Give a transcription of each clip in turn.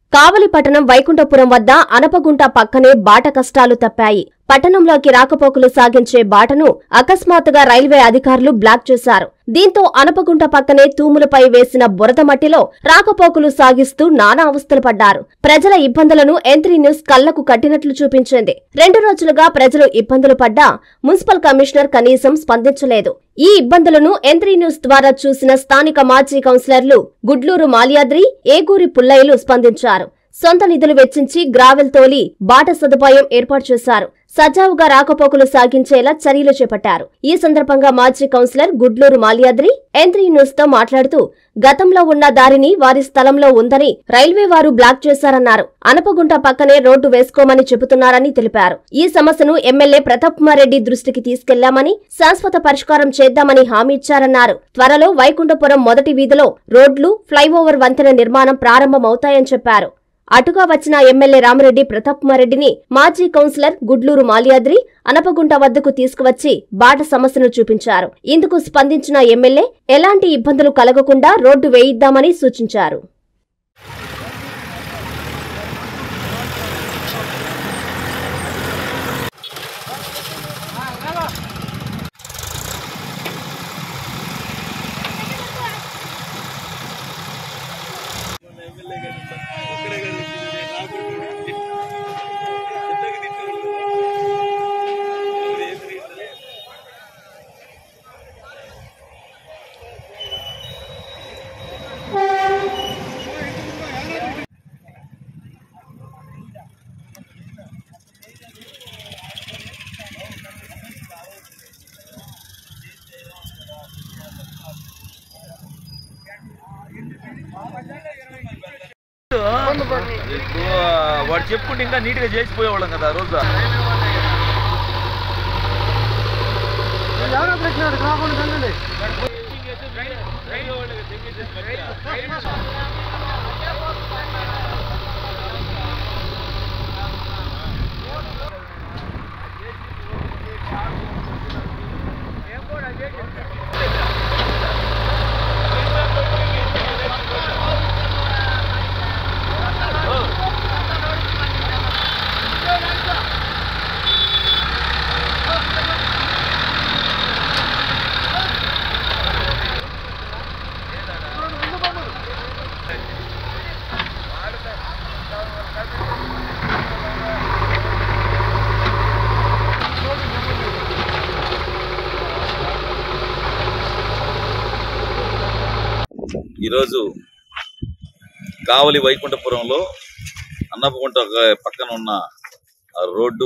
కావలి పట్టణం వైకుంఠపురం వద్ద అనపగుంట పక్కనే బాట కష్టాలు తప్పాయి పట్టణంలోకి రాకపోకలు సాగించే బాటను అకస్మాత్తుగా రైల్వే అధికారులు బ్లాక్ చేశారు దీంతో అనపగుంట పక్కనే తూములపై వేసిన బురద మట్టిలో రాకపోకలు సాగిస్తూ నానా అవస్థలు పడ్డారు ప్రజల ఇబ్బందులను ఎంత్రీ న్యూస్ కళ్లకు కట్టినట్లు చూపించింది రెండు రోజులుగా ప్రజలు ఇబ్బందులు పడ్డా మున్సిపల్ కమిషనర్ కనీసం స్పందించలేదు ఈ ఇబ్బందులను ఎంత్రీ న్యూస్ ద్వారా చూసిన స్థానిక మాజీ కౌన్సిలర్లు గుడ్లూరు మాల్యాద్రి ఏగూరి పుల్లయ్యలు స్పందించారు సొంత నిధులు వెచ్చించి గ్రావెల్ తోలి బాట సదుపాయం ఏర్పాటు చేశారు సజావుగా రాకపోకలు సాగించేలా చర్యలు చేపట్టారు ఈ సందర్భంగా మాజీ councillor Gudluru Malyadri M three news తో మాట్లాడుతూ గతంలో ఉన్న దారిని వారి స్థలంలో ఉందని రైల్వే వారు బ్లాక్ చేశారన్నారు అనపగుంట పక్కనే రోడ్డు వేసుకోమని చెబుతున్నారని తెలిపారు ఈ సమస్యను ఎమ్మెల్యే ప్రతాప్ కుమార్ రెడ్డి దృష్టికి తీసుకెళ్లామని శాశ్వత పరిష్కారం చేద్దామని హామీ ఇచ్చారన్నారు త్వరలో వైకుంఠపురం మొదటి వీధిలో రోడ్లు ఫ్లైఓవర్ వంతెన నిర్మాణం ప్రారంభమవుతాయని చెప్పారు అటుగా వచ్చిన ఎమ్మెల్యే రామరెడ్డి ప్రతాప్ కుమార్ రెడ్డిని మాజీ కౌన్సిలర్ గుడ్లూరు మాల్యాద్రి అనపగుంట వద్దకు తీసుకువచ్చి బాట సమస్యను చూపించారు ఇందుకు స్పందించిన ఎమ్మెల్యే ఎలాంటి ఇబ్బందులు కలగకుండా రోడ్డు వేయిద్దామని సూచించారు ఇప్పుడు వాడు చెప్పుకుంటే ఇంకా నీట్ గా చేసిపోయేవాళ్ళం కదా ఆ రోజు ఈరోజు కావలి వైకుంఠపురంలో అన్నపగుంట పక్కన ఉన్న ఆ రోడ్డు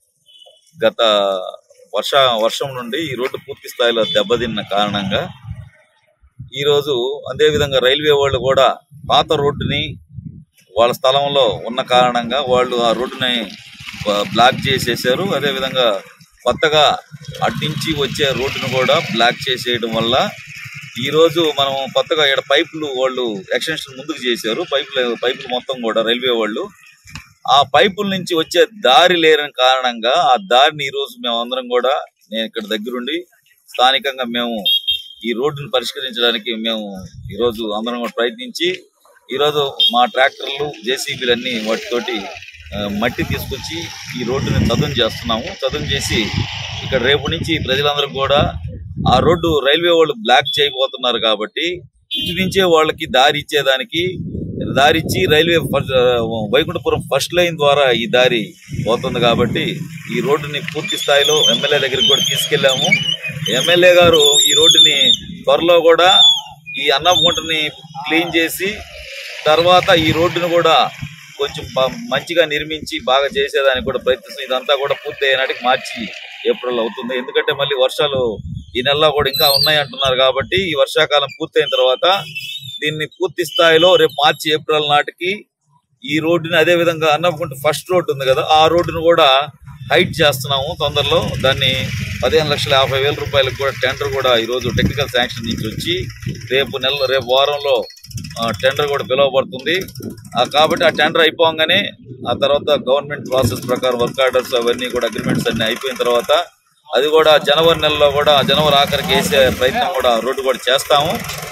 గత వర్ష వర్షం నుండి ఈ రోడ్డు పూర్తి స్థాయిలో దెబ్బతిన్న కారణంగా ఈరోజు అదేవిధంగా రైల్వే వాళ్ళు కూడా పాత రోడ్డుని వాళ్ళ స్థలంలో ఉన్న కారణంగా వాళ్ళు ఆ రోడ్డుని బ- బ్లాక్ చేసేసారు అదేవిధంగా కొత్తగా అడ్డించి వచ్చే రోడ్డును కూడా బ్లాక్ చేసేయడం వల్ల ఈరోజు మనం కొత్తగా ఇక్కడ పైపులు వాళ్ళు ఎక్స్టెన్షన్ ముందుకు చేశారు పైపులు పైపులు మొత్తం కూడా రైల్వే వాళ్ళు ఆ పైపుల నుంచి వచ్చే దారి లేని కారణంగా ఆ దారిని ఈరోజు మేము అందరం కూడా నేను ఇక్కడ దగ్గరుండి స్థానికంగా మేము ఈ రోడ్డును పరిష్కరించడానికి మేము ఈరోజు అందరం కూడా ప్రయత్నించి ఈరోజు మా ట్రాక్టర్లు జేసీబీలు అన్ని వాటితోటి ఆ, మట్టి తీసుకొచ్చి ఈ రోడ్డుని చదును చేస్తున్నాము చదును చేసి ఇక్కడ రేపు నుంచి ప్రజలందరూ కూడా ఆ రోడ్డు రైల్వే వాళ్ళు బ్లాక్ చేయబోతున్నారు కాబట్టి ఇటు నుంచే వాళ్ళకి దారి ఇచ్చేదానికి దారి ఇచ్చి railway first Vaikunthapuram first line ద్వారా ఈ దారి పోతుంది కాబట్టి ఈ రోడ్డుని పూర్తి స్థాయిలో ఎమ్మెల్యే దగ్గరికి కూడా తీసుకెళ్ళాము ఎమ్మెల్యే గారు ఈ రోడ్డుని త్వరలో కూడా ఈ అన్నగుంటని క్లీన్ చేసి తర్వాత ఈ రోడ్డును కూడా కొంచెం బా- మంచిగా నిర్మించి బాగా చేసేదానికి కూడా ప్రయత్నిస్తుంది ఇదంతా కూడా పూర్తి అయినాటికి మార్చి ఏప్రిల్ అవుతుంది ఎందుకంటే మళ్ళీ వర్షాలు ఈ నెలలో కూడా ఇంకా ఉన్నాయి అంటున్నారు కాబట్టి ఈ వర్షాకాలం పూర్తయిన తర్వాత దీన్ని పూర్తి స్థాయిలో రేపు మార్చి ఏప్రిల్ నాటికి ఈ రోడ్డుని అదే విధంగా అన్నకుంట ఫస్ట్ రోడ్డు ఉంది కదా ఆ రోడ్డును కూడా హైట్ చేస్తున్నాము తొందరలో దాన్ని పదిహేను లక్షల యాభై వేల రూపాయలకు కూడా టెండర్ కూడా ఈరోజు టెక్నికల్ శాంక్షన్ నుంచి వచ్చి రేపు నెల రేపు వారంలో ఆ, టెండర్ కూడా పిలువబడుతుంది ఆ, కాబట్టి ఆ టెండర్ అయిపోగానే ఆ తర్వాత గవర్నమెంట్ ప్రాసెస్ ప్రకారం వర్క్ ఆర్డర్స్ అవన్నీ కూడా అగ్రిమెంట్స్ అన్ని అయిపోయిన తర్వాత అది కూడా జనవరి నెలలో కూడా జనవరి ఆఖరికి వేసే ప్రయత్నం కూడా రోడ్డు కూడా చేస్తాము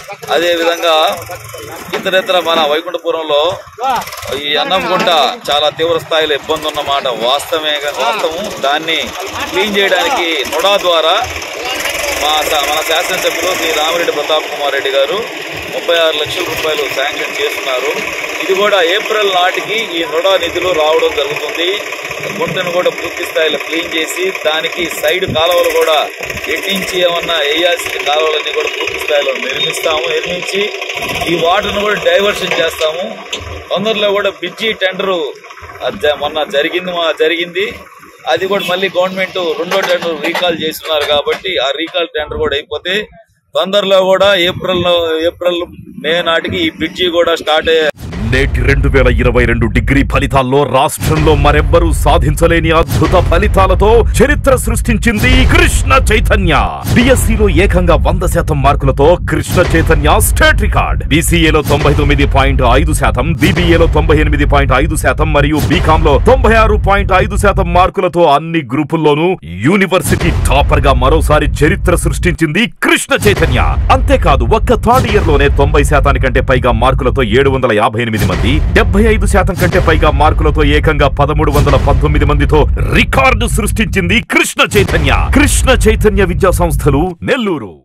అదే విధంగా ఇతరితర మన వైకుంఠపురంలో ఈ అన్నంగుంట చాలా తీవ్ర స్థాయిలో ఇబ్బంది ఉన్నమాట వాస్తవమే గా- వాస్తవం దాన్ని క్లీన్ చేయడానికి నుడా ద్వారా మా స- మన శాసనసభ్యులు శ్రీ రామిరెడ్డి ప్రతాప్ కుమార్ రెడ్డి గారు ముప్పై ఆరు లక్షల రూపాయలు శాంక్షన్ చేస్తున్నారు ఇది కూడా ఏప్రిల్ నాటికి ఈ నుడా నిధులు రావడం జరుగుతుంది గుంటను కూడా పూర్తి స్థాయిలో క్లీన్ చేసి దానికి సైడ్ కాలువలు కూడా ఎట్టించి ఏమన్నా వేయాల్సిన కాలువలన్నీ కూడా పూర్తి స్థాయిలో నిర్మిస్తాము నిర్మించి ఈ వాటర్ను కూడా డైవర్షన్ చేస్తాము తొందరలో కూడా బిజ్జి టెండరు అది జ- మొన్న జరిగింది మా జరిగింది అది కూడా మళ్ళీ గవర్నమెంట్ రెండో టెండర్ రీకాల్ చేస్తున్నారు కాబట్టి ఆ రీకాల్ టెండర్ కూడా అయిపోతే తొందరలో కూడా ఏప్రిల్ ఏప్రిల్ మే నాటికి ఈ బ్రిడ్జి కూడా స్టార్ట్ అయ్యే నేటి రెండు వేల ఇరవై రెండు డిగ్రీ ఫలితాల్లో రాష్ట్రంలో మరెవ్వరూ సాధించలేని అద్భుత ఫలితాలతో చరిత్ర సృష్టించింది కృష్ణ చైతన్య బిఎస్సిలో ఏకంగా వంద శాతం మార్కులతో కృష్ణ చైతన్య స్టేట్ రికార్డ్ బీసీఏలో తొంభై తొమ్మిది పాయింట్ ఐదు శాతం బీబీఏలో తొంభై ఎనిమిది పాయింట్ ఐదు శాతం మరియు బీకామ్ లో తొంభై ఆరు పాయింట్ ఐదు శాతం మార్కులతో అన్ని గ్రూపుల్లోనూ యూనివర్సిటీ టాపర్ గా మరోసారి చరిత్ర సృష్టించింది కృష్ణ చైతన్య అంతేకాదు ఒక్క థర్డ్ ఇయర్ లోనే తొంభై శాతానికంటే పైగా మార్కులతో ఏడు వందల యాభై ఎనిమిది మంది డెబ్బై ఐదు శాతం కంటే పైగా మార్కులతో ఏకంగా పదమూడు వందల పంతొమ్మిది మందితో రికార్డు సృష్టించింది కృష్ణ చైతన్య కృష్ణ చైతన్య విద్యా సంస్థలు నెల్లూరు